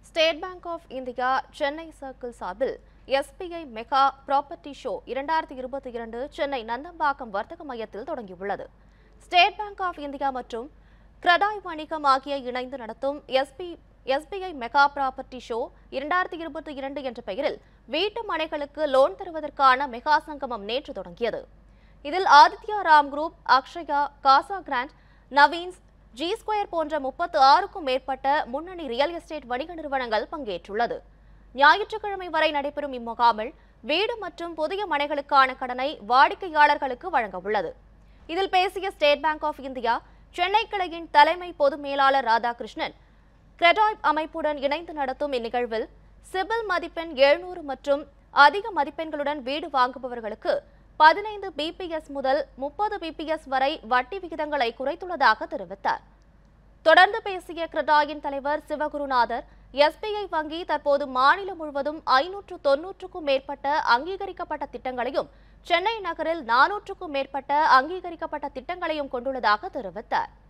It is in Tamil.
state bank of India Chennai circle சார்பில் எஸ்பிஐ மெகா ப்ராப்பர்ட்டி ஷோ இரண்டாயிரத்தி இருபத்தி இரண்டு சென்னை நந்தம்பாக்கம் வர்த்தக மையத்தில் தொடங்கியுள்ளது ஸ்டேட் பேங்க் ஆஃப் இந்தியா மற்றும் கிரடாய் வணிகம் ஆகிய இணைந்து நடத்தும் SB SBI mega property show இரண்டாயிரத்தி இருபத்தி இரண்டு என்ற பெயரில் வீட்டு மனைகளுக்கு லோன் தருவதற்கான மெகா சங்கமம் நேற்று தொடங்கியது இதில் Aditya Ram group Akshaya Casagrand Navins G square போன்ற முப்பத்து ஆறுக்கும் மேற்பட்ட முன்னணி ரியல் எஸ்டேட் வணிக நிறுவனங்கள் பங்கேற்றுள்ளது ஞாயிற்றுக்கிழமை வரை நடைபெறும் இம்முகாமில் வீடு மற்றும் புதிய மனைகளுக்கான கடனை வாடிக்கையாளர்களுக்கு வழங்க உள்ளது இதில் பேசிய state bank of India Chennai கிளையின் தலைமை பொது மேலாளர் ராதாகிருஷ்ணன் கிரெடாய் அமைப்புடன் இணைந்து நடத்தும் இந்நிகழ்வில் சிபில் மதிப்பெண் எழுநூறு மற்றும் அதிக மதிப்பெண்களுடன் வீடு வாங்குபவர்களுக்கு பதினைந்து பிபிஎஸ் முதல் முப்பது பிபிஎஸ் வரை வட்டி விகிதங்களை குறைத்துள்ளதாக தெரிவித்தார் தொடர்ந்து பேசிய கிரடாயின் தலைவர் சிவகுருநாதர் எஸ்பிஐ வங்கி தற்போது மாநிலம் முழுவதும் ஐநூற்று தொன்னூற்றுக்கும் மேற்பட்ட அங்கீகரிக்கப்பட்ட திட்டங்களையும் சென்னை நகரில் நானூற்றுக்கும் மேற்பட்ட அங்கீகரிக்கப்பட்ட திட்டங்களையும் கொண்டுள்ளதாக தெரிவித்தார்